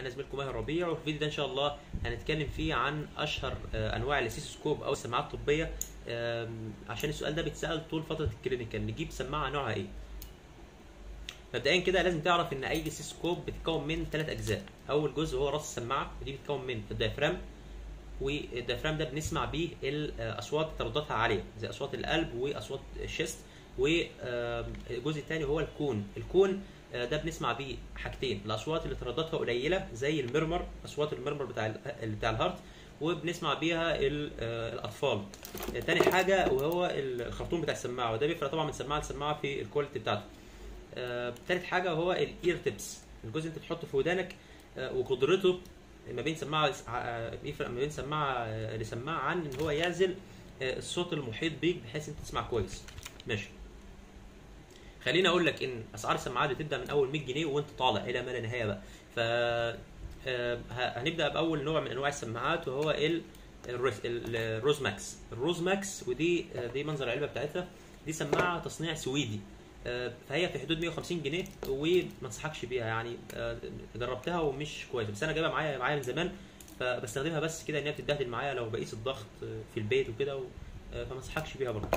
انا زميلكم ماهر ربيع وفي الفيديو ده ان شاء الله هنتكلم فيه عن اشهر آه، انواع السيسوسكوب او السماعات الطبيه آم، عشان السؤال ده بيتسال طول فتره الكلينيكال نجيب سماعه نوعها ايه مبدئيا كده لازم تعرف ان اي سيسكوب بتتكون من ثلاث اجزاء اول جزء هو راس السماعه ودي بتتكون من الدايفرام والدايفرام ده بنسمع بيه الاصوات تردداتها عاليه زي اصوات القلب واصوات الشيست والجزء الثاني هو الكون الكون آه، ده بنسمع بيه حاجتين الاصوات اللي تردداتها قليله زي المرمر اصوات المرمر بتاع ال- بتاع الهارت وبنسمع بيها ال- آه، الاطفال آه، تاني حاجه وهو الخرطوم بتاع السماعه وده بيفرق طبعا من سماعه لسماعه في الكواليتي بتاعته آه، تالت حاجه هو الاير تيبس الجزء اللي انت بتحطه في ودانك آه، وقدرته ما بين سماعه آه، بيفرق ما بين سماعه آه، لسماعه عن ان هو يعزل آه، الصوت المحيط بيك بحيث انت تسمع كويس ماشي خليني اقول لك ان اسعار السماعات بتبدا من اول 100 جنيه وانت طالع الى ما لا نهايه بقى ف آه، ه- هنبدا باول نوع من انواع السماعات وهو ال الروز- ال- الروز ماكس الروز ماكس ودي آه، دي منظر العلبه بتاعتها دي سماعه تصنيع سويدي آه، فهي في حدود 150 جنيه وما انصحكش بيها يعني آه، جربتها ومش كويسه بس انا جايبها معايا معايا من زمان فبستخدمها بس كده ان هي بتتبهدل معايا لو بقيس الضغط آه، في البيت وكده و- آه، فما انصحكش بيها برضه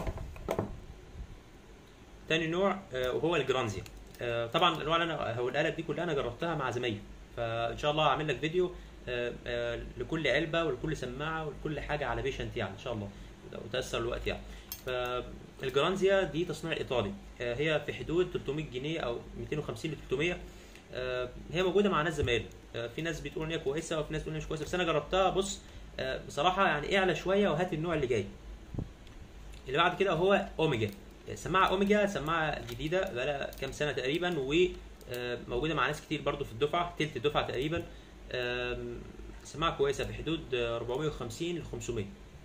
تاني نوع آه، وهو الجرانزيا آه، طبعا الانواع اللي انا هقولها لك دي كلها انا جربتها مع زمايلي فان شاء الله هعمل لك فيديو آه، آه، لكل علبه ولكل سماعه ولكل حاجه على بيشنت يعني ان شاء الله لو تاثر الوقت يعني فالجرانزيا دي تصنيع ايطالي آه، هي في حدود 300 جنيه او 250 ل 300 آه، هي موجوده مع ناس زمايلي آه، في ناس بتقول ان هي كويسه وفي ناس بتقول ان هي مش كويسه بس انا جربتها بص آه، بصراحه يعني اعلى شويه وهات النوع اللي جاي اللي بعد كده هو اوميجا سماعه اوميجا سماعه جديده بقالها كام سنه تقريبا وموجوده مع ناس كتير برضو في الدفعه تلت الدفعه تقريبا آم، سماعه كويسه في حدود آه، 450 ل 500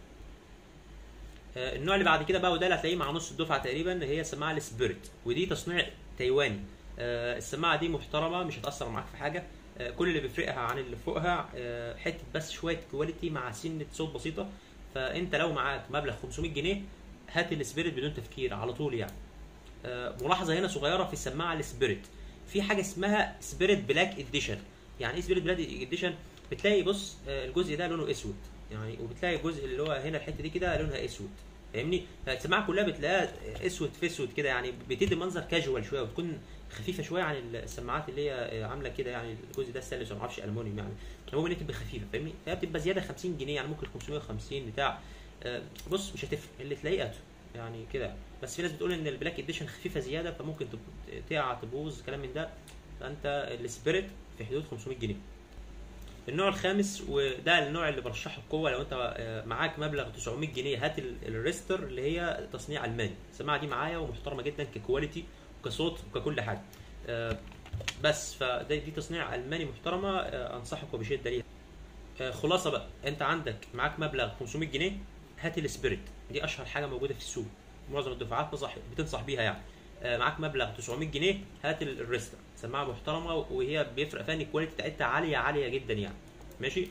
آه، النوع اللي بعد كده بقى وده اللي هتلاقيه مع نص الدفعه تقريبا هي سماعه السبيريت ودي تصنيع تايواني آه، السماعه دي محترمه مش هتاثر معاك في حاجه آه، كل اللي بيفرقها عن اللي فوقها آه، حته بس شويه كواليتي مع سنه صوت بسيطه فانت لو معاك مبلغ 500 جنيه هات السبيريت بدون تفكير على طول يعني آه، ملاحظه هنا صغيره في السماعه السبيريت في حاجه اسمها سبيريت بلاك اديشن يعني ايه سبيريت بلاك اديشن بتلاقي بص آه، الجزء ده لونه اسود يعني وبتلاقي الجزء اللي هو هنا الحته دي كده لونها اسود فاهمني فالسماعه كلها بتلاقيها اسود في اسود كده يعني بتدي منظر كاجوال شويه وتكون خفيفه شويه عن السماعات اللي هي آه، عامله كده يعني الجزء ده ستانلس ولا معرفش المونيوم يعني المهم ان هي تبقى خفيفه فاهمني فهي بتبقى زياده 50 جنيه يعني ممكن 550 بتاع آه، بص مش هتفرق اللي تلاقيه هاته يعني كده بس في ناس بتقول ان البلاك اديشن خفيفه زياده فممكن تب- تقع تبوظ كلام من ده فانت السبيريت في حدود 500 جنيه النوع الخامس وده النوع اللي برشحه بقوه لو انت آه، معاك مبلغ 900 جنيه هات ال- الريستر اللي هي تصنيع الماني السماعه دي معايا ومحترمه جدا ككواليتي وكصوت وككل حاجه آه، بس فدي دي تصنيع الماني محترمه آه، انصحك وبشده ليها آه، خلاصه بقى انت عندك معاك مبلغ 500 جنيه هات السبيريت دي اشهر حاجه موجوده في السوق معظم الدفعات بنصح بتنصح بيها يعني آه، معاك مبلغ 900 جنيه هات ال- الريستر سماعه محترمه وهي بيفرق فيها ان الكواليتي بتاعتها عاليه عاليه جدا يعني ماشي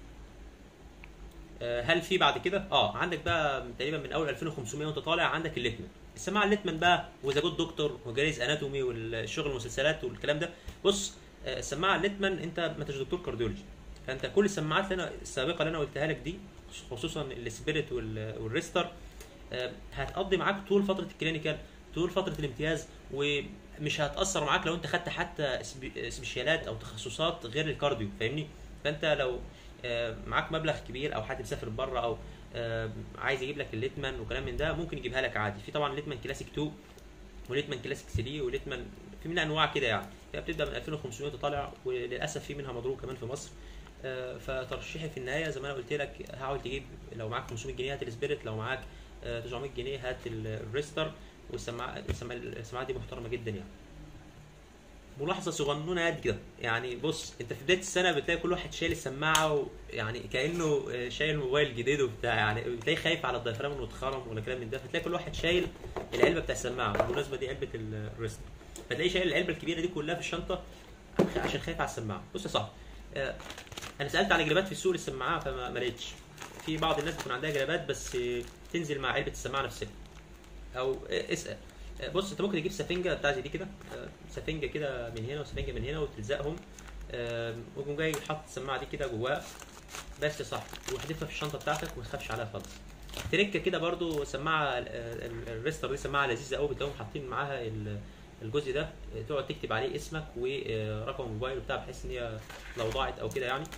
آه، هل في بعد كده اه عندك بقى من- تقريبا من اول 2500 وانت طالع عندك الليتمان السماعه الليتمان بقى وذا جود دكتور وجريز اناتومي والشغل المسلسلات والكلام ده بص آه، السماعه الليتمان انت ما انتش دكتور كارديولوجي فانت كل السماعات اللي انا السابقه اللي انا قلتها لك دي خصوصا السبيريت وال- والريستر آه، هتقضي معاك طول فتره الكلينيكال طول فتره الامتياز ومش هتاثر معاك لو انت خدت حتى سبي- سبيشالات او تخصصات غير الكارديو فاهمني فانت لو آه، معاك مبلغ كبير او حد مسافر بره او آه، عايز يجيب لك الليتمان وكلام من ده ممكن يجيبها لك عادي في طبعا ليتمان كلاسيك 2 وليتمان كلاسيك 3 وليتمان في منها انواع كده يعني هي بتبدا من 2500 وطالع وللاسف في منها مضروب كمان في مصر آه، فترشيحي في النهايه زي ما انا قلت لك حاول تجيب لو معاك 500 جنيه هات السبيريت لو معاك آه، 900 جنيه هات ال- الريستر والسماعه السماعه السماعه دي محترمه جدا يعني ملاحظه صغنونه قد كده يعني بص انت في بدايه السنه بتلاقي كل واحد شايل السماعه ويعني كانه آه، شايل موبايل جديد وبتاع يعني بتلاقي خايف على الدايفرام انه اتخرم ولا كلام من ده فتلاقي كل واحد شايل العلبه بتاع السماعه بالمناسبه دي علبه ال- الريستر فتلاقيه شايل العلبه الكبيره دي كلها في الشنطه عشان خايف على السماعه بص يا صاحبي آه، انا سالت على جرابات في السوق للسماعه فما ما لقيتش في بعض الناس بيكون عندها جرابات بس آه، تنزل مع علبه السماعه نفسها او آه، اسال آه، بص انت ممكن تجيب سفنجه بتاع زي دي كده آه، سفنجه كده من هنا وسفنجه من هنا وتلزقهم آم، وقوم جاي حاطط السماعه دي كده جواه بس يا صاحبي وحدفها في الشنطه بتاعتك وما تخافش عليها خالص تركه كده برضو سماعه ال- ال- الريستر دي سماعه لذيذه قوي بتلاقيهم حاطين معاها ال- الجزء ده آه، تقعد تكتب عليه اسمك ورقم الموبايل بتاع بحيث ان هي لو ضاعت او كده يعني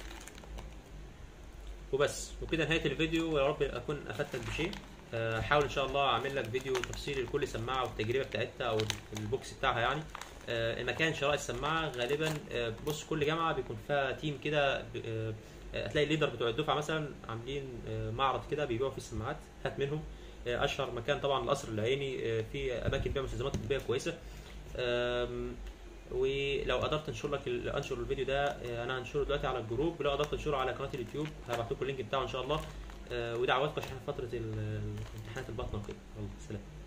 وبس وكده نهايه الفيديو ويا رب اكون افدتك بشيء آه، حاول ان شاء الله اعمل لك فيديو تفصيلي لكل سماعه والتجربه بتاعتها او البوكس بتاعها يعني آه، مكان شراء السماعه غالبا آه، بص كل جامعه بيكون فيها تيم كده ب- آه، آه، هتلاقي الليدر بتوع الدفعه مثلا عاملين آه، معرض كده بيبيعوا فيه السماعات هات منهم آه، اشهر مكان طبعا القصر العيني آه، في اماكن بيع مستلزمات طبيه كويسه آم، ولو قدرت انشر لك ال- انشر الفيديو ده آه، انا هنشره دلوقتي على الجروب ولو قدرت انشره على قناه اليوتيوب هبعت لكم اللينك بتاعه ان شاء الله آه، ودعواتكم عشان فتره ال- الامتحانات البطنه وكده يلا سلام